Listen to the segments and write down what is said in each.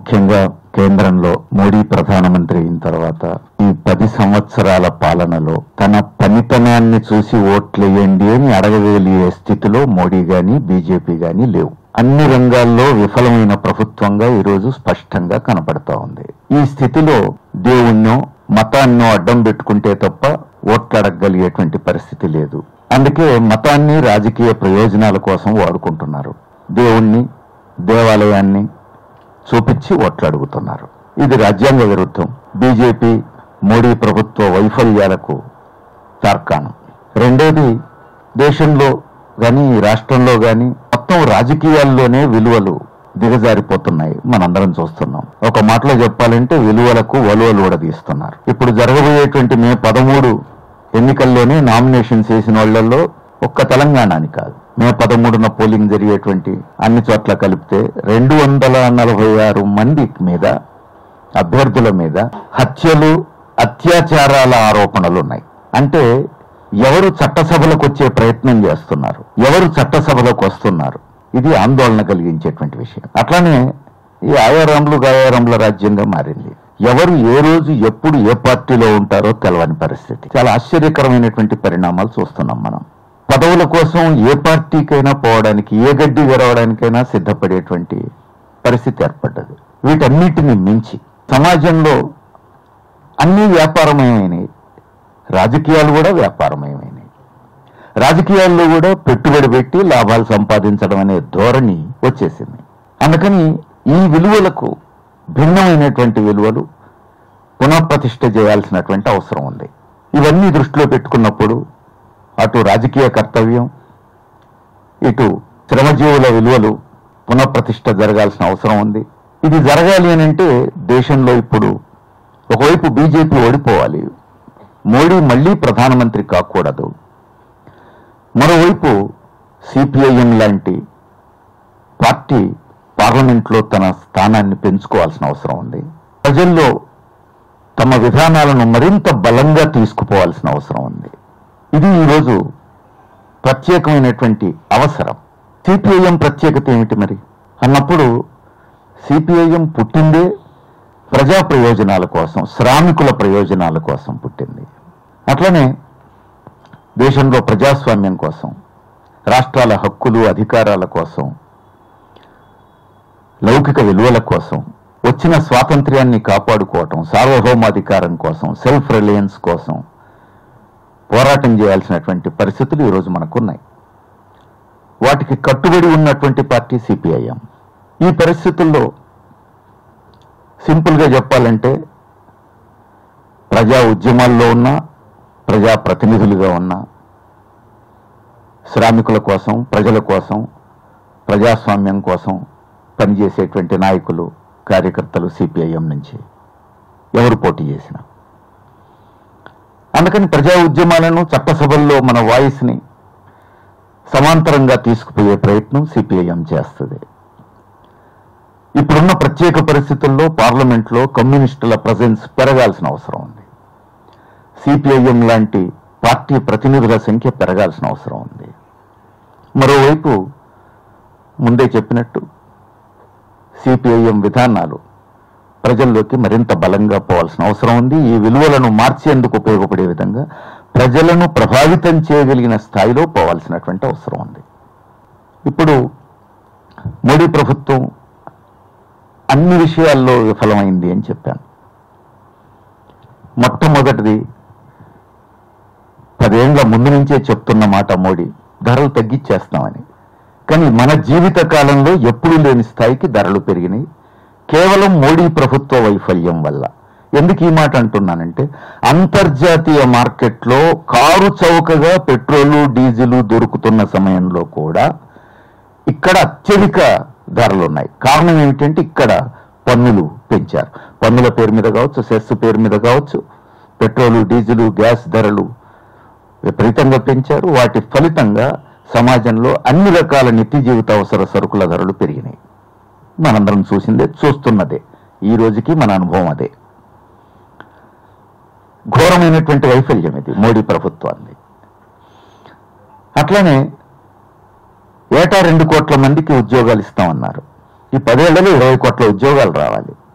ముఖ్యంగా కేంద్రంలో మోడీ ప్రధానమంత్రి అయిన తర్వాత ఈ పది సంవత్సరాల పాలనలో తన పనితనాన్ని చూసి ఓట్లేయండి అని అడగగలిగే స్థితిలో మోడీ గాని బీజేపీ గాని లేవు అన్ని రంగాల్లో విఫలమైన ప్రభుత్వంగా ఈరోజు స్పష్టంగా కనపడతా ఉంది ఈ స్థితిలో దేవుణ్ణో మతాన్నో అడ్డం పెట్టుకుంటే తప్ప ఓట్లు అడగగలిగేటువంటి పరిస్థితి లేదు అందుకే మతాన్ని రాజకీయ ప్రయోజనాల కోసం వాడుకుంటున్నారు దేవుణ్ణి దేవాలయాన్ని చూపించి ఓట్లు అడుగుతున్నారు ఇది రాజ్యాంగ విరుద్ధం బీజేపీ మోడీ ప్రభుత్వ వైఫల్యాలకు తార్కాణం రెండోది దేశంలో గాని రాష్ట్రంలో గాని మొత్తం రాజకీయాల్లోనే విలువలు దిగజారిపోతున్నాయి మనందరం చూస్తున్నాం ఒక మాటలో చెప్పాలంటే విలువలకు వలువలు ఊడదీస్తున్నారు ఇప్పుడు జరగబోయేటువంటి మే పదమూడు ఎన్నికల్లోనే నామినేషన్స్ వేసిన వాళ్ళల్లో ఒక్క తెలంగాణ అని కాదు మే పదమూడున పోలింగ్ జరిగేటువంటి అన్ని చోట్ల కలిపితే రెండు వందల నలభై ఆరు మంది మీద అభ్యర్థుల మీద హత్యలు అత్యాచారాల ఆరోపణలు ఉన్నాయి అంటే ఎవరు చట్టసభలకు వచ్చే ప్రయత్నం చేస్తున్నారు ఎవరు చట్టసభలకు వస్తున్నారు ఇది ఆందోళన కలిగించేటువంటి విషయం అట్లానే ఈ ఆయారాంలు గాయారాంల రాజ్యంగా మారింది ఎవరు ఏ రోజు ఎప్పుడు ఏ పార్టీలో ఉంటారో తెలవని పరిస్థితి చాలా ఆశ్చర్యకరమైనటువంటి పరిణామాలు చూస్తున్నాం మనం పదవుల కోసం ఏ పార్టీకైనా పోవడానికి ఏ గడ్డి విరవడానికైనా సిద్ధపడేటువంటి పరిస్థితి ఏర్పడ్డది వీటన్నిటిని మించి సమాజంలో అన్ని వ్యాపారమయమైనవి రాజకీయాలు కూడా వ్యాపారమయమైనవి రాజకీయాల్లో కూడా పెట్టుబడి పెట్టి లాభాలు సంపాదించడం అనే ధోరణి వచ్చేసింది అందుకని ఈ విలువలకు భిన్నమైనటువంటి విలువలు పునఃప్రతిష్ఠ చేయాల్సినటువంటి అవసరం ఉంది ఇవన్నీ దృష్టిలో పెట్టుకున్నప్పుడు అటు రాజకీయ కర్తవ్యం ఇటు శ్రమజీవుల విలువలు పునఃప్రతిష్ఠ జరగాల్సిన అవసరం ఉంది ఇది జరగాలి అని అంటే దేశంలో ఇప్పుడు ఒకవైపు బీజేపీ ఓడిపోవాలి మోడీ మళ్ళీ ప్రధానమంత్రి కాకూడదు మరోవైపు సిపిఐఎం లాంటి పార్టీ పార్లమెంట్లో తన స్థానాన్ని పెంచుకోవాల్సిన అవసరం ఉంది ప్రజల్లో తమ విధానాలను మరింత బలంగా తీసుకుపోవాల్సిన అవసరం ఉంది ఇది ఈరోజు ప్రత్యేకమైనటువంటి అవసరం సిపిఐఎం ప్రత్యేకత ఏమిటి మరి అన్నప్పుడు సిపిఐఎం పుట్టిందే ప్రజా ప్రయోజనాల కోసం శ్రామికుల ప్రయోజనాల కోసం పుట్టింది అట్లనే దేశంలో ప్రజాస్వామ్యం కోసం రాష్ట్రాల హక్కులు అధికారాల కోసం లౌకిక విలువల కోసం వచ్చిన స్వాతంత్ర్యాన్ని కాపాడుకోవటం సార్వభౌమాధికారం కోసం సెల్ఫ్ రిలయన్స్ కోసం పోరాటం చేయాల్సినటువంటి పరిస్థితులు ఈరోజు మనకున్నాయి వాటికి కట్టుబడి ఉన్నటువంటి పార్టీ సిపిఐఎం ఈ పరిస్థితుల్లో సింపుల్గా చెప్పాలంటే ప్రజా ఉద్యమాల్లో ఉన్న ప్రజా ప్రతినిధులుగా ఉన్న శ్రామికుల కోసం ప్రజల కోసం ప్రజాస్వామ్యం కోసం పనిచేసేటువంటి నాయకులు కార్యకర్తలు సిపిఐఎం నుంచి ఎవరు పోటీ చేసినా అందుకని ప్రజా ఉద్యమాలను చట్టసభల్లో మన వాయిస్ని సమాంతరంగా తీసుకుపోయే ప్రయత్నం సిపిఐఎం చేస్తుంది ఇప్పుడున్న ప్రత్యేక పరిస్థితుల్లో పార్లమెంట్లో కమ్యూనిస్టుల ప్రజెన్స్ పెరగాల్సిన అవసరం ఉంది సిపిఐఎం లాంటి పార్టీ ప్రతినిధుల సంఖ్య పెరగాల్సిన అవసరం ఉంది మరోవైపు ముందే చెప్పినట్టు సిపిఐఎం విధానాలు ప్రజల్లోకి మరింత బలంగా పోవాల్సిన అవసరం ఉంది ఈ విలువలను మార్చేందుకు ఉపయోగపడే విధంగా ప్రజలను ప్రభావితం చేయగలిగిన స్థాయిలో పోవాల్సినటువంటి అవసరం ఉంది ఇప్పుడు మోడీ ప్రభుత్వం అన్ని విషయాల్లో విఫలమైంది అని చెప్పాను మొట్టమొదటిది పదేళ్ల ముందు నుంచే చెప్తున్న మాట మోడీ ధరలు తగ్గించేస్తామని కానీ మన జీవిత కాలంలో ఎప్పుడూ లేని స్థాయికి ధరలు పెరిగినాయి కేవలం మోడీ ప్రభుత్వ వైఫల్యం వల్ల ఎందుకు ఈ మాట అంటున్నానంటే అంతర్జాతీయ మార్కెట్లో కారు చౌకగా పెట్రోలు డీజిల్ దొరుకుతున్న సమయంలో కూడా ఇక్కడ అత్యధిక ధరలు ఉన్నాయి కారణం ఏమిటంటే ఇక్కడ పన్నులు పెంచారు పన్నుల పేరు మీద కావచ్చు సెస్ పేరు మీద కావచ్చు పెట్రోలు డీజిల్ గ్యాస్ ధరలు విపరీతంగా పెంచారు వాటి ఫలితంగా సమాజంలో అన్ని రకాల నిత్య జీవిత అవసర సరుకుల ధరలు పెరిగినాయి మనందరం చూసిందే చూస్తున్నదే ఈ రోజుకి మన అనుభవం అదే ఘోరమైనటువంటి వైఫల్యం ఇది మోడీ ప్రభుత్వాన్ని అట్లనే ఏటా రెండు కోట్ల మందికి ఉద్యోగాలు ఇస్తామన్నారు ఈ పదేళ్లలో ఇరవై కోట్ల ఉద్యోగాలు రావాలి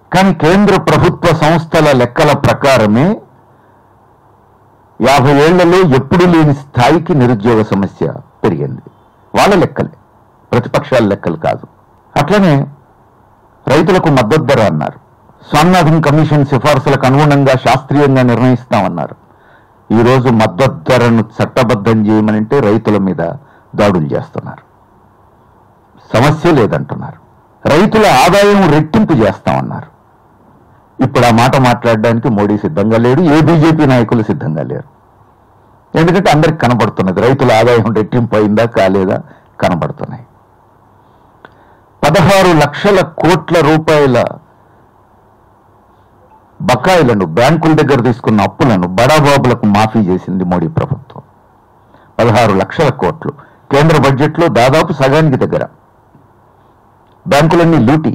కానీ కేంద్ర ప్రభుత్వ సంస్థల లెక్కల ప్రకారమే యాభై ఏళ్లలో ఎప్పుడు లేని స్థాయికి నిరుద్యోగ సమస్య పెరిగింది వాళ్ళ లెక్కలే ప్రతిపక్షాల లెక్కలు కాదు అట్లనే రైతులకు మద్దతు ధర అన్నారు స్వామినాథన్ కమిషన్ సిఫార్సులకు అనుగుణంగా శాస్త్రీయంగా నిర్ణయిస్తామన్నారు ఈ రోజు మద్దతు ధరను చట్టబద్ధం చేయమనంటే రైతుల మీద దాడులు చేస్తున్నారు సమస్య లేదంటున్నారు రైతుల ఆదాయం రెట్టింపు చేస్తామన్నారు ఇప్పుడు ఆ మాట మాట్లాడడానికి మోడీ సిద్ధంగా లేడు ఏ బీజేపీ నాయకులు సిద్ధంగా లేరు ఎందుకంటే అందరికి కనబడుతున్నది రైతుల ఆదాయం రెట్టింపు అయిందా కాలేదా కనబడుతున్నాయి పదహారు లక్షల కోట్ల రూపాయల బకాయిలను బ్యాంకుల దగ్గర తీసుకున్న అప్పులను బడాబాబులకు మాఫీ చేసింది మోడీ ప్రభుత్వం పదహారు లక్షల కోట్లు కేంద్ర బడ్జెట్లో దాదాపు సగానికి దగ్గర బ్యాంకులన్నీ లూటి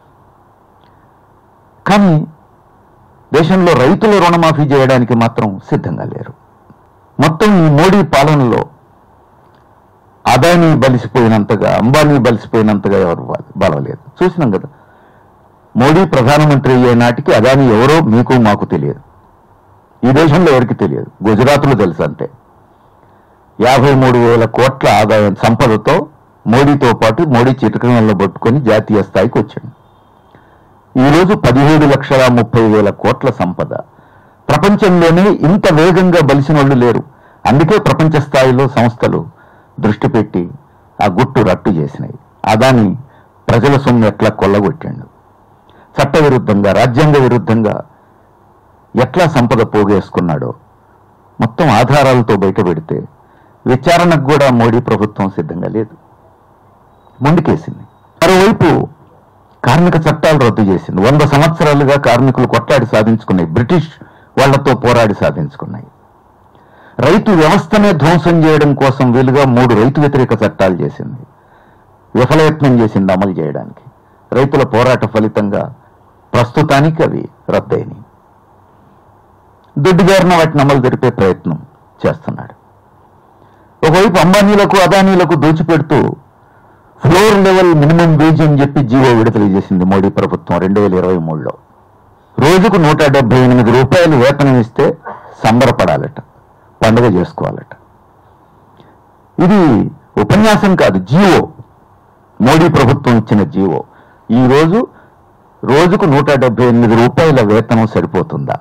కానీ దేశంలో రైతుల రుణమాఫీ చేయడానికి మాత్రం సిద్ధంగా లేరు మొత్తం ఈ మోడీ పాలనలో అదానీ బలిసిపోయినంతగా అంబానీ బలిసిపోయినంతగా ఎవరు బల- బలవలేదు చూసినాం కదా మోడీ ప్రధానమంత్రి అయ్యే నాటికి అదానీ ఎవరో మీకు మాకు తెలియదు ఈ దేశంలో ఎవరికి తెలియదు గుజరాత్లో తెలుసు అంతే యాభై మూడు వేల కోట్ల ఆదాయం సంపదతో మోడీతో పాటు మోడీ చిటకణంలో పట్టుకొని జాతీయ స్థాయికి వచ్చాడు ఈ రోజు పదిహేడు లక్షల ముప్పై వేల కోట్ల సంపద ప్రపంచంలోనే ఇంత వేగంగా బలిసిన వాళ్ళు లేరు అందుకే ప్రపంచ స్థాయిలో సంస్థలు దృష్టి పెట్టి ఆ గుట్టు రట్టు చేసినాయి అదాని ప్రజల సొమ్ము ఎట్లా కొల్లగొట్టాడు చట్ట విరుద్ధంగా రాజ్యాంగ విరుద్ధంగా ఎట్లా సంపద పోగేసుకున్నాడో మొత్తం ఆధారాలతో బయటపెడితే విచారణకు కూడా మోడీ ప్రభుత్వం సిద్ధంగా లేదు ముందుకేసింది మరోవైపు కార్మిక చట్టాలు రద్దు చేసింది వంద సంవత్సరాలుగా కార్మికులు కొట్లాడి సాధించుకున్నాయి బ్రిటిష్ వాళ్లతో పోరాడి సాధించుకున్నాయి రైతు వ్యవస్థనే ధ్వంసం చేయడం కోసం వీలుగా మూడు రైతు వ్యతిరేక చట్టాలు చేసింది విఫలయత్నం చేసింది అమలు చేయడానికి రైతుల పోరాట ఫలితంగా ప్రస్తుతానికి అవి రద్దయినాయి దుడ్డుగారిన వాటిని అమలు జరిపే ప్రయత్నం చేస్తున్నాడు ఒకవైపు అంబానీలకు అదానీలకు దోచిపెడుతూ ఫ్లోర్ లెవెల్ మినిమం వేజ్ అని చెప్పి జీవో విడుదల చేసింది మోడీ ప్రభుత్వం రెండు వేల ఇరవై మూడులో రోజుకు నూట డెబ్బై ఎనిమిది రూపాయలు వేతనం ఇస్తే సంబరపడాలట పండుగ చేసుకోవాలట ఇది ఉపన్యాసం కాదు జీవో మోడీ ప్రభుత్వం ఇచ్చిన జీవో ఈ రోజు రోజుకు నూట డెబ్బై ఎనిమిది రూపాయల వేతనం సరిపోతుందా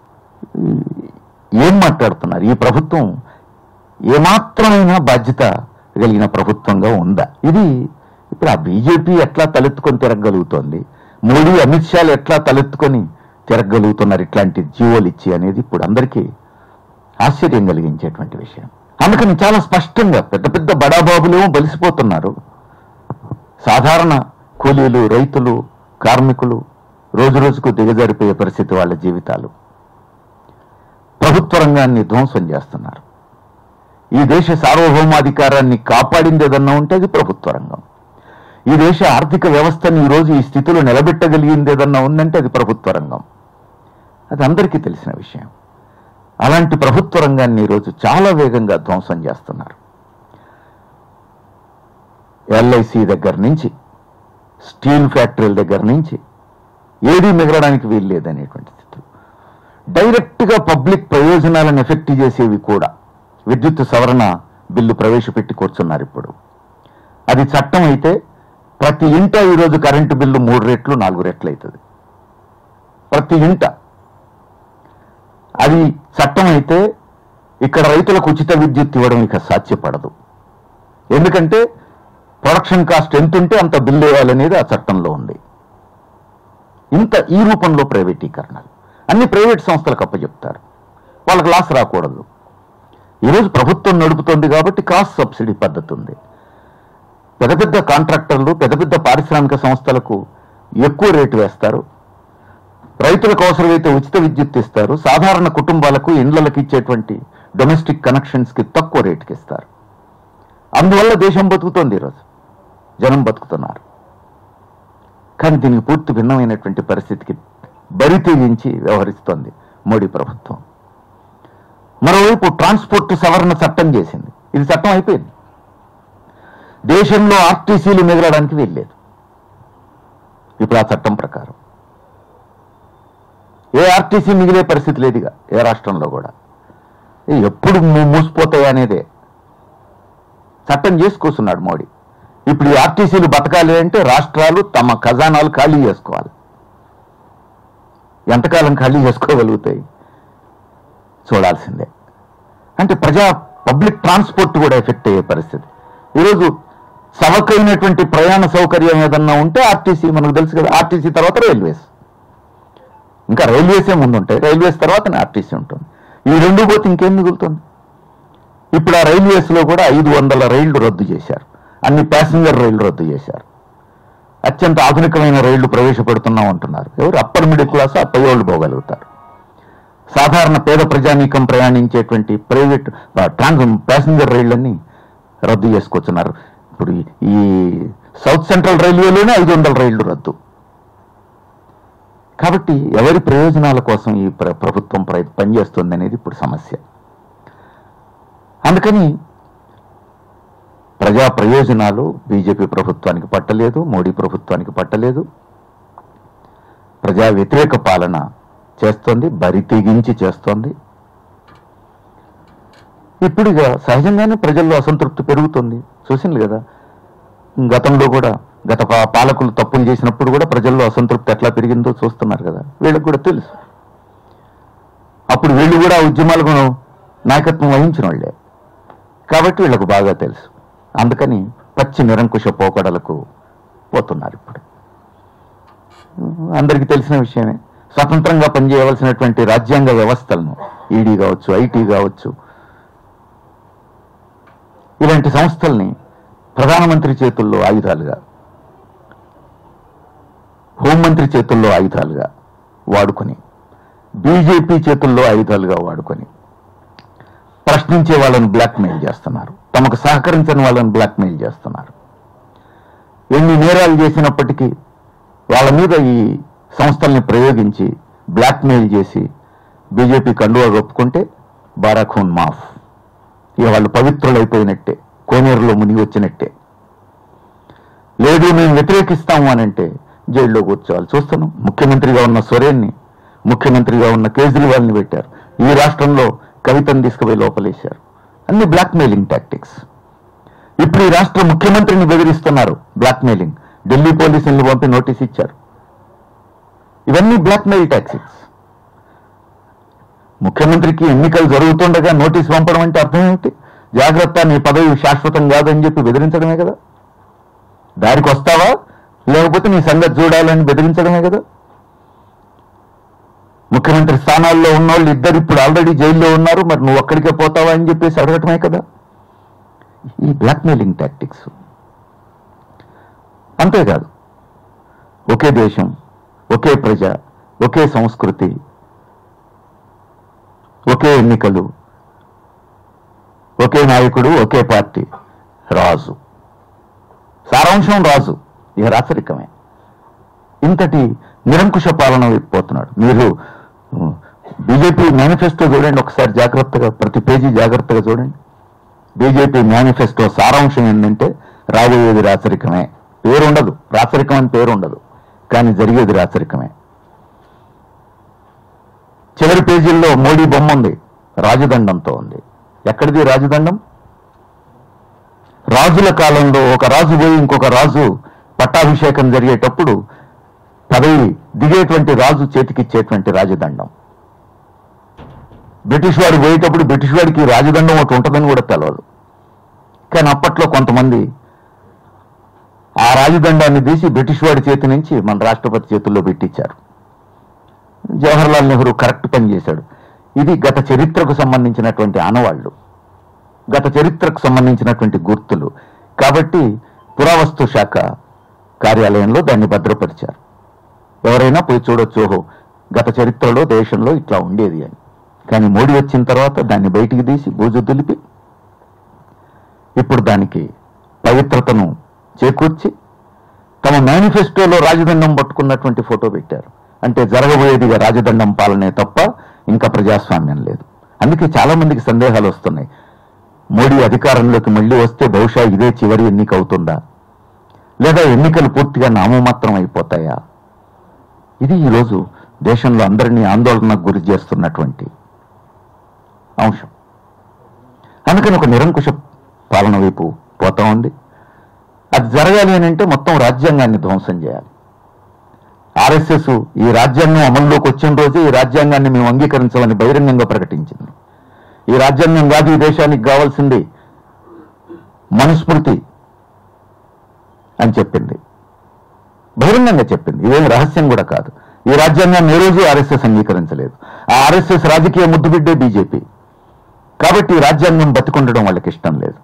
ఏం మాట్లాడుతున్నారు ఈ ప్రభుత్వం ఏమాత్రమైన బాధ్యత కలిగిన ప్రభుత్వంగా ఉందా ఇది ఇప్పుడు ఆ బీజేపీ ఎట్లా తలెత్తుకొని తిరగలుగుతోంది మోడీ అమిత్ షాలు ఎట్లా తలెత్తుకొని తిరగలుగుతున్నారు ఇట్లాంటి జీవోలు ఇచ్చి అనేది ఇప్పుడు అందరికీ ఆశ్చర్యం కలిగించేటువంటి విషయం అందుకని చాలా స్పష్టంగా పెద్ద పెద్ద బడాబాబులేమో బలిసిపోతున్నారు సాధారణ కూలీలు రైతులు కార్మికులు రోజు రోజుకు దిగజారిపోయే పరిస్థితి వాళ్ళ జీవితాలు ప్రభుత్వ రంగాన్ని ధ్వంసం చేస్తున్నారు ఈ దేశ సార్వభౌమాధికారాన్ని కాపాడింది ఏదన్నా ఉంటే అది ప్రభుత్వ రంగం ఈ దేశ ఆర్థిక వ్యవస్థని ఈ రోజు ఈ స్థితిలో నిలబెట్టగలిగింది ఏదన్నా ఉందంటే అది ప్రభుత్వ రంగం అది అందరికీ తెలిసిన విషయం అలాంటి ప్రభుత్వ రంగాన్ని ఈరోజు చాలా వేగంగా ధ్వంసం చేస్తున్నారు ఎల్ఐసి దగ్గర నుంచి స్టీల్ ఫ్యాక్టరీల దగ్గర నుంచి ఏదీ మిగలడానికి వీలు లేదనేటువంటి స్థితి డైరెక్ట్గా పబ్లిక్ ప్రయోజనాలను ఎఫెక్ట్ చేసేవి కూడా విద్యుత్ సవరణ బిల్లు ప్రవేశపెట్టి కూర్చున్నారు ఇప్పుడు అది చట్టం అయితే ప్రతి ఇంట ఈరోజు కరెంటు బిల్లు మూడు రెట్లు నాలుగు రెట్లు అవుతుంది ప్రతి ఇంట అది చట్టం అయితే ఇక్కడ రైతులకు ఉచిత విద్యుత్ ఇవ్వడం ఇక సాధ్యపడదు ఎందుకంటే ప్రొడక్షన్ కాస్ట్ ఎంత ఉంటే అంత బిల్లు వేయాలనేది ఆ చట్టంలో ఉంది ఇంత ఈ రూపంలో ప్రైవేటీకరణలు అన్ని ప్రైవేట్ సంస్థలకు అప్పచెప్తారు వాళ్ళకి లాస్ రాకూడదు ఈరోజు ప్రభుత్వం నడుపుతోంది కాబట్టి క్రాస్ సబ్సిడీ పద్ధతి ఉంది పెద్ద పెద్ద కాంట్రాక్టర్లు పెద్ద పెద్ద పారిశ్రామిక సంస్థలకు ఎక్కువ రేటు వేస్తారు రైతులకు అవసరమైతే ఉచిత విద్యుత్ ఇస్తారు సాధారణ కుటుంబాలకు ఇండ్లలకు ఇచ్చేటువంటి డొమెస్టిక్ కనెక్షన్స్ కి తక్కువ రేటుకి ఇస్తారు అందువల్ల దేశం బతుకుతోంది ఈరోజు జనం బతుకుతున్నారు కానీ దీనికి పూర్తి భిన్నమైనటువంటి పరిస్థితికి బరి తెగించి వ్యవహరిస్తోంది మోడీ ప్రభుత్వం మరోవైపు ట్రాన్స్పోర్ట్ సవరణ చట్టం చేసింది ఇది చట్టం అయిపోయింది దేశంలో ఆర్టీసీలు మిగలడానికి వెళ్ళలేదు ఇప్పుడు ఆ చట్టం ప్రకారం ఏ ఆర్టీసీ మిగిలే పరిస్థితి లేదుగా ఏ రాష్ట్రంలో కూడా ఏ ఎప్పుడు మూ- మూసిపోతాయి అనేదే చట్టం చేసి కూర్చున్నాడు మోడీ ఇప్పుడు ఈ ఆర్టీసీలు బతకాలి అంటే రాష్ట్రాలు తమ ఖజానాలు ఖాళీ చేసుకోవాలి ఎంతకాలం ఖాళీ చేసుకోగలుగుతాయి చూడాల్సిందే అంటే ప్రజా పబ్లిక్ ట్రాన్స్పోర్ట్ కూడా ఎఫెక్ట్ అయ్యే పరిస్థితి ఈరోజు సవకైనటువంటి ప్రయాణ సౌకర్యం ఏదన్నా ఉంటే ఆర్టీసీ మనకు తెలుసు కదా ఆర్టీసీ తర్వాత రైల్వేస్ ఇంకా రైల్వేసే ముందుంటాయి రైల్వేస్ తర్వాతనే ఆర్టీసీ ఉంటుంది ఈ రెండు పోతే ఇంకేం మిగులుతుంది ఇప్పుడు ఆ రైల్వేస్ లో కూడా ఐదు వందల రైళ్లు రద్దు చేశారు అన్ని ప్యాసింజర్ రైళ్లు రద్దు చేశారు అత్యంత ఆధునికమైన రైళ్లు ప్రవేశపెడుతున్నాం అంటున్నారు ఎవరు అప్పర్ మిడిల్ క్లాస్ ఆ పైవాళ్ళు పోగలుగుతారు సాధారణ పేద ప్రజానీకం ప్రయాణించేటువంటి ప్రైవేట్ ఆ, ట్రాన్స్ ప్యాసింజర్ రైళ్లన్నీ రద్దు చేసుకొచ్చున్నారు ఇప్పుడు ఈ- ఈ సౌత్ సెంట్రల్ రైల్వేలోనే ఐదు వందల రైళ్లు రద్దు కాబట్టి ఎవరి ప్రయోజనాల కోసం ఈ ప్ర- ప్రభుత్వం ప్రయ- పనిచేస్తుంది అనేది ఇప్పుడు సమస్య అందుకని ప్రజా ప్రయోజనాలు బీజేపీ ప్రభుత్వానికి పట్టలేదు మోడీ ప్రభుత్వానికి పట్టలేదు ప్రజా వ్యతిరేక పాలన చేస్తోంది బరి తెగించి చేస్తోంది ఇప్పుడు ఇక సహజంగానే ప్రజల్లో అసంతృప్తి పెరుగుతుంది చూసింది కదా గతంలో కూడా గత పా- పాలకులు తప్పులు చేసినప్పుడు కూడా ప్రజల్లో అసంతృప్తి ఎట్లా పెరిగిందో చూస్తున్నారు కదా వీళ్ళకి కూడా తెలుసు అప్పుడు వీళ్ళు కూడా ఆ ఉద్యమాలకు నాయకత్వం వహించిన వాళ్ళే కాబట్టి వీళ్ళకు బాగా తెలుసు అందుకని పచ్చి నిరంకుశ పోకడలకు పోతున్నారు ఇప్పుడు అందరికీ తెలిసిన విషయమే స్వతంత్రంగా పనిచేయవలసినటువంటి రాజ్యాంగ వ్యవస్థలను ఈడీ కావచ్చు ఐటీ కావచ్చు ఇలాంటి సంస్థల్ని ప్రధానమంత్రి చేతుల్లో ఆయుధాలుగా హోంమంత్రి చేతుల్లో ఆయుధాలుగా వాడుకొని బీజేపీ చేతుల్లో ఆయుధాలుగా వాడుకొని ప్రశ్నించే వాళ్ళని బ్లాక్మెయిల్ చేస్తున్నారు తమకు సహకరించని వాళ్ళని బ్లాక్మెయిల్ చేస్తున్నారు ఎన్ని నేరాలు చేసినప్పటికీ వాళ్ళ మీద ఈ సంస్థల్ని ప్రయోగించి బ్లాక్మెయిల్ చేసి బీజేపీ కండువా ఒప్పుకుంటే బారాఖూన్ మాఫ్ ఇక వాళ్ళు పవిత్రులైపోయినట్టే కోనేరులో మునిగి వచ్చినట్టే లేదు మేము వ్యతిరేకిస్తాము అని అంటే జైల్లో కూర్చోవాలి చూస్తున్నాం ముఖ్యమంత్రిగా ఉన్న సొరేన్ని ముఖ్యమంత్రిగా ఉన్న కేజ్రీవాల్ని పెట్టారు ఈ రాష్ట్రంలో కవితను తీసుకుపోయి లోపలేశారు అన్ని బ్లాక్మెయిలింగ్ టాక్టిక్స్ ఇప్పుడు ఈ రాష్ట్ర ముఖ్యమంత్రిని బెదిరిస్తున్నారు బ్లాక్మెయిలింగ్ ఢిల్లీ పోలీసుల్ని పంపి నోటీస్ ఇచ్చారు ఇవన్నీ బ్లాక్మెయిల్ టాక్టిక్స్ ముఖ్యమంత్రికి ఎన్నికలు జరుగుతుండగా నోటీస్ పంపడం అంటే అర్థం ఏమిటి జాగ్రత్త నీ పదవి శాశ్వతం కాదని చెప్పి బెదిరించడమే కదా దారికి వస్తావా లేకపోతే నీ సంగతి చూడాలని బెదిరించడమే కదా ముఖ్యమంత్రి స్థానాల్లో ఉన్నోళ్ళు ఇద్దరు ఇప్పుడు ఆల్రెడీ జైల్లో ఉన్నారు మరి నువ్వు అక్కడికే పోతావా అని చెప్పేసి అడగటమే కదా ఈ బ్లాక్మెయిలింగ్ టాక్టిక్స్ అంతేకాదు ఒకే దేశం ఒకే ప్రజ ఒకే సంస్కృతి ఒకే ఎన్నికలు ఒకే నాయకుడు ఒకే పార్టీ రాజు సారాంశం రాజు ఇక రాచరికమే ఇంతటి నిరంకుశ పాలన వైపుపోతున్నాడు మీరు బీజేపీ మేనిఫెస్టో చూడండి ఒకసారి జాగ్రత్తగా ప్రతి పేజీ జాగ్రత్తగా చూడండి బీజేపీ మేనిఫెస్టో సారాంశం ఏంటంటే రాబోయేది రాచరికమే పేరుండదు రాచరికం అని పేరు ఉండదు కానీ జరిగేది రాచరికమే చివరి పేజీల్లో మోడీ బొమ్మ ఉంది రాజదండంతో ఉంది ఎక్కడిది రాజదండం రాజుల కాలంలో ఒక రాజు పోయి ఇంకొక రాజు పట్టాభిషేకం జరిగేటప్పుడు పదవి దిగేటువంటి రాజు చేతికిచ్చేటువంటి రాజదండం బ్రిటిష్ వాడు పోయేటప్పుడు బ్రిటిష్ వాడికి రాజదండం ఒకటి ఉంటుందని కూడా తెలియదు కానీ అప్పట్లో కొంతమంది ఆ రాజదండాన్ని తీసి బ్రిటిష్ వాడి చేతి నుంచి మన రాష్ట్రపతి చేతుల్లో పెట్టించారు జవహర్లాల్ నెహ్రూ కరెక్ట్ పని చేశాడు ఇది గత చరిత్రకు సంబంధించినటువంటి ఆనవాళ్లు గత చరిత్రకు సంబంధించినటువంటి గుర్తులు కాబట్టి పురావస్తు శాఖ కార్యాలయంలో దాన్ని భద్రపరిచారు ఎవరైనా పోయి చూడొచ్చు ఓహో గత చరిత్రలో దేశంలో ఇట్లా ఉండేది అని కానీ మోడీ వచ్చిన తర్వాత దాన్ని బయటికి తీసి బూజు దులిపి ఇప్పుడు దానికి పవిత్రతను చేకూర్చి తమ మేనిఫెస్టోలో రాజదండం పట్టుకున్నటువంటి ఫోటో పెట్టారు అంటే జరగబోయేదిగా రాజదండం పాలనే తప్ప ఇంకా ప్రజాస్వామ్యం లేదు అందుకే చాలా మందికి సందేహాలు వస్తున్నాయి మోడీ అధికారంలోకి మళ్ళీ వస్తే బహుశా ఇదే చివరి ఎన్నిక అవుతుందా లేదా ఎన్నికలు పూర్తిగా నామమాత్రం అయిపోతాయా ఇది ఈరోజు దేశంలో అందరినీ ఆందోళనకు గురి చేస్తున్నటువంటి అంశం అందుకని ఒక నిరంకుశ పాలన వైపు పోతా ఉంది అది జరగాలి అని అంటే మొత్తం రాజ్యాంగాన్ని ధ్వంసం చేయాలి ఆర్ఎస్ఎస్ ఈ రాజ్యాంగం అమల్లోకి వచ్చిన రోజే ఈ రాజ్యాంగాన్ని మేము అంగీకరించమని బహిరంగంగా ప్రకటించింది ఈ రాజ్యాంగం కాదు ఈ దేశానికి కావాల్సింది మనుస్మృతి అని చెప్పింది బహిరంగంగా చెప్పింది ఇదేం రహస్యం కూడా కాదు ఈ రాజ్యాంగాన్ని ఏ రోజు ఆర్ఎస్ఎస్ అంగీకరించలేదు ఆ ఆర్ఎస్ఎస్ రాజకీయ ముద్దుబిడ్డే బీజేపీ కాబట్టి ఈ రాజ్యాంగం బతికుండడం వాళ్ళకి ఇష్టం లేదు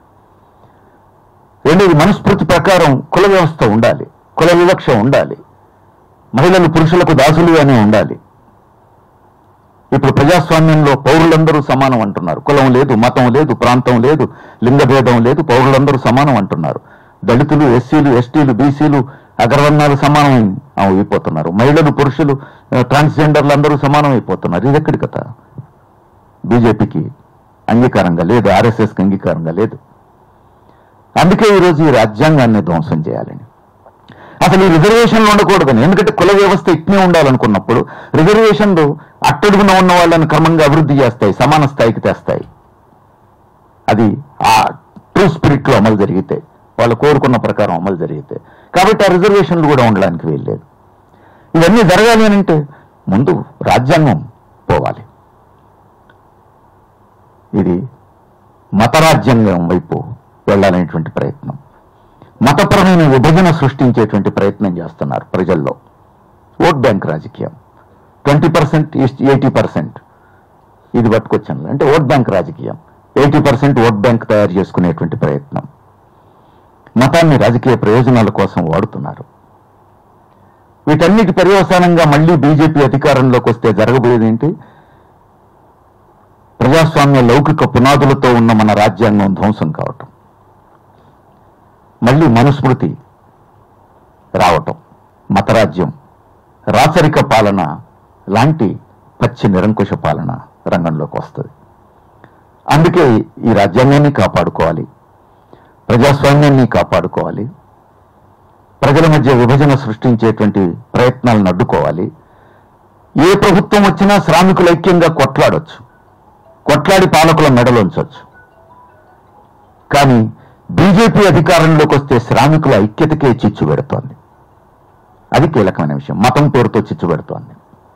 రెండోది మనుస్మృతి ప్రకారం కుల వ్యవస్థ ఉండాలి కుల వివక్ష ఉండాలి మహిళలు పురుషులకు దాసులుగానే ఉండాలి ఇప్పుడు ప్రజాస్వామ్యంలో పౌరులందరూ సమానం అంటున్నారు కులం లేదు మతం లేదు ప్రాంతం లేదు లింగభేదం లేదు పౌరులందరూ సమానం అంటున్నారు దళితులు ఎస్సీలు ఎస్టీలు బీసీలు అగ్రవర్ణాలు సమానం అయిపోతున్నారు మహిళలు పురుషులు ఆ, ట్రాన్స్జెండర్లు అందరూ సమానం అయిపోతున్నారు ఇది ఎక్కడి కథ బీజేపీకి అంగీకారంగా లేదు ఆర్ఎస్ఎస్కి అంగీకారంగా లేదు అందుకే ఈరోజు ఈ రాజ్యాంగాన్ని ధ్వంసం చేయాలని అసలు ఈ రిజర్వేషన్లు ఉండకూడదని ఎందుకంటే కుల వ్యవస్థ ఇట్నే ఉండాలనుకున్నప్పుడు రిజర్వేషన్లు అట్టడుగున ఉన్న వాళ్ళని క్రమంగా అభివృద్ధి చేస్తాయి సమాన స్థాయికి తెస్తాయి అది ఆ ట్రూ స్పిరిట్ లో అమలు జరిగితే వాళ్ళు కోరుకున్న ప్రకారం అమలు జరిగితే కాబట్టి ఆ రిజర్వేషన్లు కూడా ఉండడానికి వీల్లేదు ఇవన్నీ జరగాలి అని అంటే ముందు రాజ్యాంగం పోవాలి ఇది మత రాజ్యాంగం వైపు వెళ్ళాలనేటువంటి ప్రయత్నం మతపరమైన విభజన సృష్టించేటువంటి ప్రయత్నం చేస్తున్నారు ప్రజల్లో ఓట్ బ్యాంక్ రాజకీయం ట్వంటీ పర్సెంట్ ఎయిటీ పర్సెంట్ ఇది పట్టుకొచ్చాను అంటే ఓట్ బ్యాంక్ రాజకీయం ఎయిటీ పర్సెంట్ ఓట్ బ్యాంక్ తయారు చేసుకునేటువంటి ప్రయత్నం మతాన్ని రాజకీయ ప్రయోజనాల కోసం వాడుతున్నారు వీటన్నిటి పర్యవసానంగా మళ్ళీ బీజేపీ అధికారంలోకి వస్తే జరగబోయేది ఏంటి ప్రజాస్వామ్య లౌకిక పునాదులతో ఉన్న మన రాజ్యాంగం ధ్వంసం కావటం మళ్ళీ మనుస్మృతి రావటం మతరాజ్యం రాచరిక పాలన లాంటి పచ్చి నిరంకుశ పాలన రంగంలోకి వస్తుంది అందుకే ఈ రాజ్యాంగాన్ని కాపాడుకోవాలి ప్రజాస్వామ్యాన్ని కాపాడుకోవాలి ప్రజల మధ్య విభజన సృష్టించేటువంటి ప్రయత్నాలను అడ్డుకోవాలి ఏ ప్రభుత్వం వచ్చినా శ్రామికులు ఐక్యంగా కొట్లాడొచ్చు కొట్లాడి పాలకుల మెడలోంచవచ్చు కానీ బీజేపీ అధికారంలోకి వస్తే శ్రామికుల ఐక్యతకే చిచ్చు పెడుతోంది అది కీలకమైన విషయం మతం పేరుతో చిచ్చు పెడుతోంది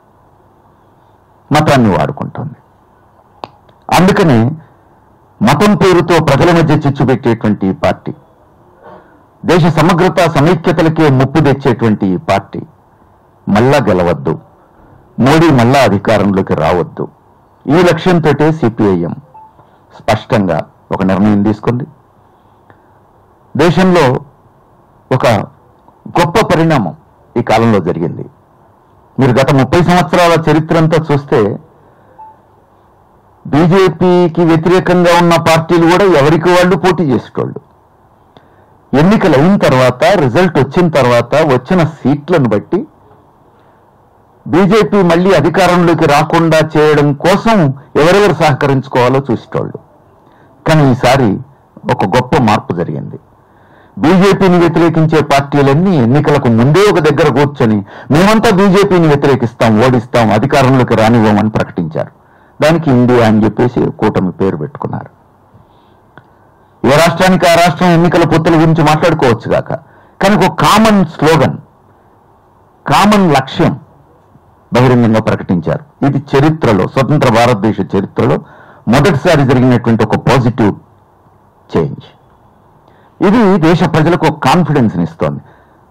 మతాన్ని వాడుకుంటోంది అందుకనే మతం పేరుతో ప్రజల మధ్య చిచ్చు పెట్టేటువంటి ఈ పార్టీ దేశ సమగ్రత సమైక్యతలకే ముప్పు తెచ్చేటువంటి ఈ పార్టీ మళ్ళా గెలవద్దు మోడీ మళ్ళా అధికారంలోకి రావద్దు ఈ లక్ష్యంతో సిపిఐఎం స్పష్టంగా ఒక నిర్ణయం తీసుకుంది దేశంలో ఒక గొప్ప పరిణామం ఈ కాలంలో జరిగింది మీరు గత ముప్పై సంవత్సరాల చరిత్ర అంతా చూస్తే బీజేపీకి వ్యతిరేకంగా ఉన్న పార్టీలు కూడా ఎవరికి వాళ్ళు పోటీ చేసేటోళ్ళు ఎన్నికలు అయిన తర్వాత రిజల్ట్ వచ్చిన తర్వాత వచ్చిన సీట్లను బట్టి బీజేపీ మళ్ళీ అధికారంలోకి రాకుండా చేయడం కోసం ఎవరెవరు సహకరించుకోవాలో చూసేటోళ్ళు కానీ ఈసారి ఒక గొప్ప మార్పు జరిగింది బీజేపీని వ్యతిరేకించే పార్టీలన్నీ ఎన్నికలకు ముందే ఒక దగ్గర కూర్చొని మేమంతా బీజేపీని వ్యతిరేకిస్తాం ఓడిస్తాం అధికారంలోకి రానివ్వమని ప్రకటించారు దానికి ఇండియా అని చెప్పేసి కూటమి పేరు పెట్టుకున్నారు ఏ రాష్ట్రానికి ఆ రాష్ట్రం ఎన్నికల పొత్తుల గురించి మాట్లాడుకోవచ్చు గాక కానీ ఒక కామన్ స్లోగన్ కామన్ లక్ష్యం బహిరంగంగా ప్రకటించారు ఇది చరిత్రలో స్వతంత్ర భారతదేశ చరిత్రలో మొదటిసారి జరిగినటువంటి ఒక పాజిటివ్ చేంజ్ ఇది దేశ ప్రజలకు ఒక కాన్ఫిడెన్స్ ఇస్తోంది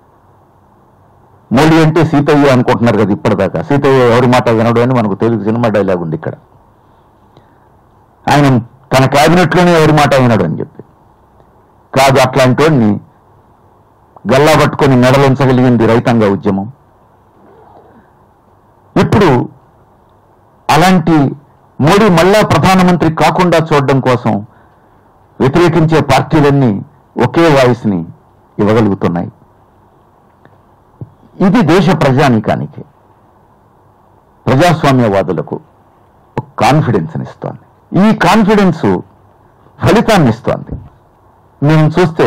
మోడీ అంటే సీతయ్య అనుకుంటున్నారు కదా ఇప్పటిదాకా సీతయ్య ఎవరి మాట వినడు అని మనకు తెలుగు సినిమా డైలాగ్ ఉంది ఇక్కడ ఆయన తన క్యాబినెట్లోనే ఎవరి మాట వినడు అని చెప్పి కాదు అట్లాంటి వాడిని గల్లా పట్టుకొని మెడలుంచగలిగింది రైతాంగ ఉద్యమం ఇప్పుడు అలాంటి మోడీ మళ్ళా ప్రధానమంత్రి కాకుండా చూడడం కోసం వ్యతిరేకించే పార్టీలన్నీ ఒకే వాయిస్ని ఇవ్వగలుగుతున్నాయి ఇది దేశ ప్రజానీకానికి ప్రజాస్వామ్యవాదులకు ఒక కాన్ఫిడెన్స్ని ఇస్తోంది ఈ కాన్ఫిడెన్స్ ఫలితాన్ని ఇస్తోంది మేము చూస్తే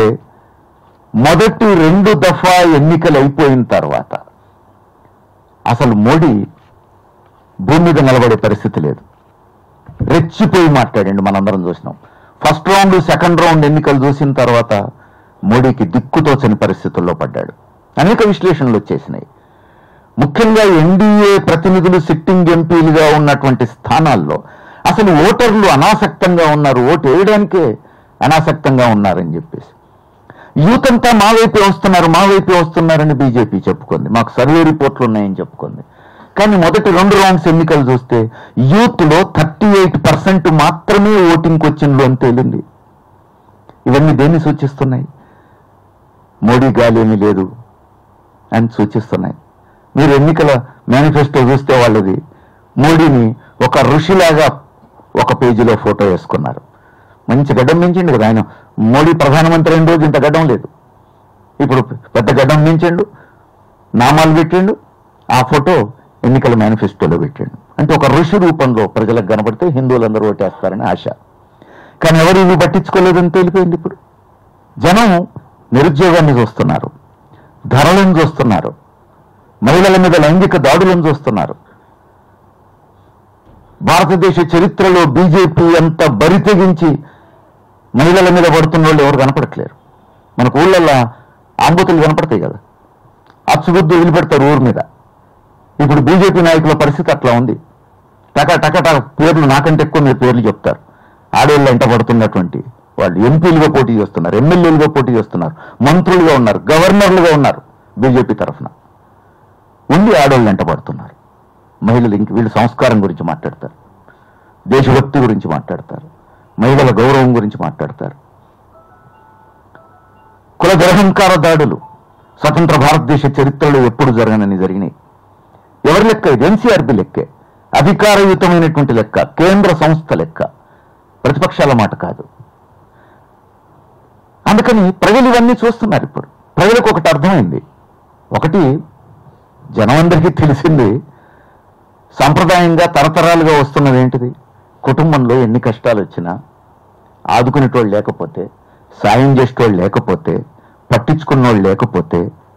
మొదటి రెండు దఫా ఎన్నికలు అయిపోయిన తర్వాత అసలు మోడీ భూమి మీద నిలబడే పరిస్థితి లేదు రెచ్చిపోయి మాట్లాడండి మనందరం చూసినాం ఫస్ట్ రౌండ్ సెకండ్ రౌండ్ ఎన్నికలు చూసిన తర్వాత మోడీకి దిక్కుతోచని పరిస్థితుల్లో పడ్డాడు అనేక విశ్లేషణలు వచ్చేసినాయి ముఖ్యంగా ఎన్డీఏ ప్రతినిధులు సిట్టింగ్ ఎంపీలుగా ఉన్నటువంటి స్థానాల్లో అసలు ఓటర్లు అనాసక్తంగా ఉన్నారు ఓటు వేయడానికే అనాసక్తంగా ఉన్నారని చెప్పేసి యూత్ అంతా మా వైపే వస్తున్నారు మా వైపే వస్తున్నారని బీజేపీ చెప్పుకుంది మాకు సర్వే రిపోర్ట్లు ఉన్నాయని చెప్పుకుంది కానీ మొదటి రెండు రౌండ్స్ ఎన్నికలు చూస్తే యూత్ లో థర్టీ ఎయిట్ పర్సెంట్ మాత్రమే ఓటింగ్కి వచ్చిండ్రు అని తేలింది ఇవన్నీ దేన్ని సూచిస్తున్నాయి మోడీ గాలి ఏమీ లేదు అని సూచిస్తున్నాయి మీరు ఎన్నికల మేనిఫెస్టో చూస్తే వాళ్ళది మోడీని ఒక ఋషిలాగా ఒక పేజీలో ఫోటో వేసుకున్నారు మంచి గడ్డం మించండి కదా ఆయన మోడీ ప్రధానమంత్రి అయిన రోజు ఇంత గడ్డం లేదు ఇప్పుడు పెద్ద గడ్డం మించండు నామాలు పెట్టిండు ఆ ఫోటో ఎన్నికల మేనిఫెస్టోలో పెట్టాడు అంటే ఒక ఋషి రూపంలో ప్రజలకు కనబడితే హిందువులందరూ ఓటేస్తారని ఆశ కానీ ఎవరు ఇవి పట్టించుకోలేదని తేలిపోయింది ఇప్పుడు జనం నిరుద్యోగాన్ని చూస్తున్నారు ధరలను చూస్తున్నారు మహిళల మీద లైంగిక దాడులను చూస్తున్నారు భారతదేశ చరిత్రలో బీజేపీ ఎంత బరి తెగించి మహిళల మీద పడుతున్న వాళ్ళు ఎవరు కనపడట్లేరు మనకు ఊళ్ళల్లో ఆంబూతులు కనపడతాయి కదా అచ్చుగుద్దు వదిలిపెడతారు ఊరి మీద ఇప్పుడు బీజేపీ నాయకుల పరిస్థితి అట్లా ఉంది టక టక టక పేర్లు నాకంటే ఎక్కువ మీరు పేర్లు చెప్తారు ఆడేళ్ళు వెంట పడుతున్నటువంటి వాళ్ళు ఎంపీలుగా పోటీ చేస్తున్నారు ఎమ్మెల్యేలుగా పోటీ చేస్తున్నారు మంత్రులుగా ఉన్నారు గవర్నర్లుగా ఉన్నారు బీజేపీ తరఫున ఉండి ఆడవాళ్ళు వెంట పడుతున్నారు మహిళలు ఇంక వీళ్ళు సంస్కారం గురించి మాట్లాడతారు దేశభక్తి గురించి మాట్లాడతారు మహిళల గౌరవం గురించి మాట్లాడతారు కుల దురహంకార దాడులు స్వతంత్ర భారతదేశ చరిత్రలో ఎప్పుడు జరగనని జరిగినాయి ఎవరి లెక్క ఇది ఎన్సీఆర్బి లెక్కే అధికారయుతమైనటువంటి లెక్క కేంద్ర సంస్థ లెక్క ప్రతిపక్షాల మాట కాదు అందుకని ప్రజలు ఇవన్నీ చూస్తున్నారు ఇప్పుడు ప్రజలకు ఒకటి అర్థమైంది ఒకటి జనం అందరికీ తెలిసింది సాంప్రదాయంగా తరతరాలుగా వస్తున్నది ఏంటిది కుటుంబంలో ఎన్ని కష్టాలు వచ్చినా ఆదుకునేటోళ్ళు లేకపోతే సాయం చేసేటోళ్ళు లేకపోతే పట్టించుకున్నోళ్ళు లేకపోతే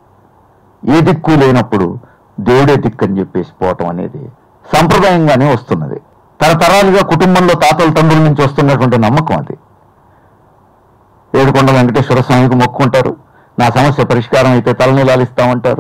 ఏ దిక్కు లేనప్పుడు దేవుడే దిక్కు అని చెప్పేసి పోవటం అనేది సాంప్రదాయంగానే వస్తున్నది తరతరాలుగా కుటుంబంలో తాతల తండ్రుల నుంచి వస్తున్నటువంటి నమ్మకం అది ఏడుకొండ వెంకటేశ్వర స్వామికి మొక్కుంటారు నా సమస్య పరిష్కారం అయితే తలనీలాలు ఇస్తామంటారు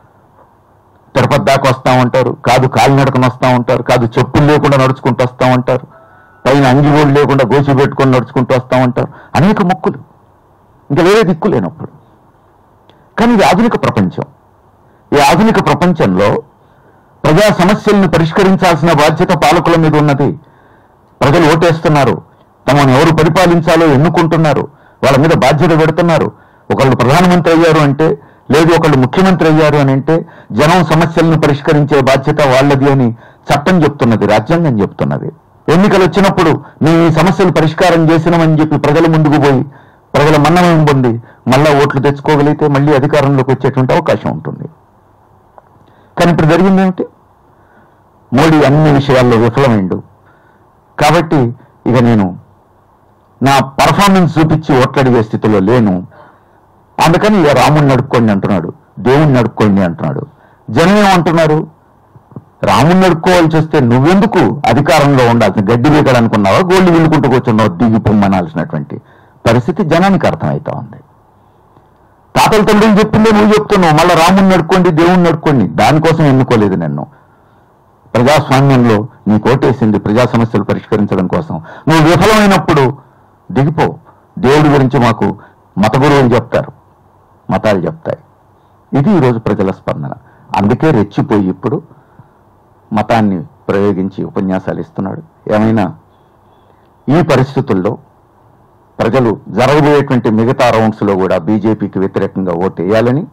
తిరుపతి దాకా వస్తామంటారు కాదు కాలినడకన వస్తా ఉంటారు కాదు చెప్పులు లేకుండా నడుచుకుంటూ వస్తా ఉంటారు పైన అంగిగోళ్ళు లేకుండా గోచి పెట్టుకొని నడుచుకుంటూ వస్తా ఉంటారు అనేక మొక్కులు ఇంకా వేరే దిక్కు లేనప్పుడు కానీ ఇది ఆధునిక ప్రపంచం ఈ ఆధునిక ప్రపంచంలో ప్రజా సమస్యల్ని పరిష్కరించాల్సిన బాధ్యత పాలకుల మీద ఉన్నది ప్రజలు ఓటేస్తున్నారు తమను ఎవరు పరిపాలించాలో ఎన్నుకుంటున్నారు వాళ్ళ మీద బాధ్యత పెడుతున్నారు ఒకళ్ళు ప్రధానమంత్రి అయ్యారు అంటే లేదు ఒకళ్ళు ముఖ్యమంత్రి అయ్యారు అని అంటే జనం సమస్యలను పరిష్కరించే బాధ్యత వాళ్ళది అని చట్టం చెప్తున్నది రాజ్యాంగం చెప్తున్నది ఎన్నికలు వచ్చినప్పుడు మేము ఈ సమస్యలు పరిష్కారం చేసినామని చెప్పి ప్రజల ముందుకు పోయి ప్రజల మన్ననం పొంది మళ్ళా ఓట్లు తెచ్చుకోగలిగితే మళ్ళీ అధికారంలోకి వచ్చేటువంటి అవకాశం ఉంటుంది కానీ ఇప్పుడు జరిగింది ఏమిటి మోడీ అన్ని విషయాల్లో విఫలమైండు కాబట్టి ఇక నేను నా పర్ఫార్మెన్స్ చూపించి ఓట్లడిగే స్థితిలో లేను అందుకని ఇక రాముడిని నడుక్కోండి అంటున్నాడు దేవుణ్ణి నడుక్కోండి అంటున్నాడు జనం ఏమంటున్నారు రాముడిని నడుక్కోవాల్సి వస్తే నువ్వెందుకు అధికారంలో ఉండాల్సిన గడ్డి వీకడు అనుకున్నావా గోల్డ్ విల్లుకుంటూ కూర్చున్నావు దిగి పొమ్మనాల్సినటువంటి పరిస్థితి జనానికి అర్థమవుతా ఉంది తాతల తండ్రులు చెప్పిందే నువ్వు చెప్తున్నావు మళ్ళీ రాముడిని నడుక్కోండి దేవుణ్ణి నడుక్కోండి దానికోసం ఎన్నుకోలేదు నన్ను ప్రజాస్వామ్యంలో నీ కోటేసింది ప్రజా సమస్యలు పరిష్కరించడం కోసం నువ్వు విఫలమైనప్పుడు దిగిపో దేవుడి గురించి మాకు మత గురువులు చెప్తారు మతాలు చెప్తాయి ఇది ఈరోజు ప్రజల స్పందన అందుకే రెచ్చిపోయి ఇప్పుడు మతాన్ని ప్రయోగించి ఉపన్యాసాలు ఇస్తున్నాడు ఏమైనా ఈ పరిస్థితుల్లో ప్రజలు జరగబోయేటువంటి మిగతా రౌండ్స్ లో కూడా బీజేపీకి వ్యతిరేకంగా ఓటు వేయాలని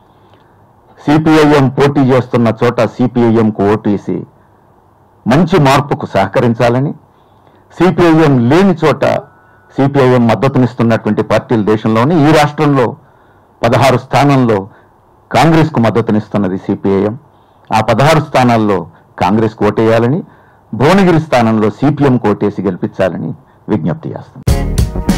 సిపిఐఎం పోటీ చేస్తున్న చోట సిపిఐఎంకు ఓటు వేసి మంచి మార్పుకు సహకరించాలని సిపిఐఎం లేని చోట సిపిఐఎం మద్దతునిస్తున్నటువంటి పార్టీలు దేశంలోని ఈ రాష్ట్రంలో పదహారు స్థానంలో కాంగ్రెస్కు మద్దతునిస్తున్నది సిపిఐఎం ఆ పదహారు స్థానాల్లో కాంగ్రెస్కు ఓటేయాలని భువనగిరి స్థానంలో సిపిఎం ఓటేసి గెలిపించాలని విజ్ఞప్తి చేస్తుంది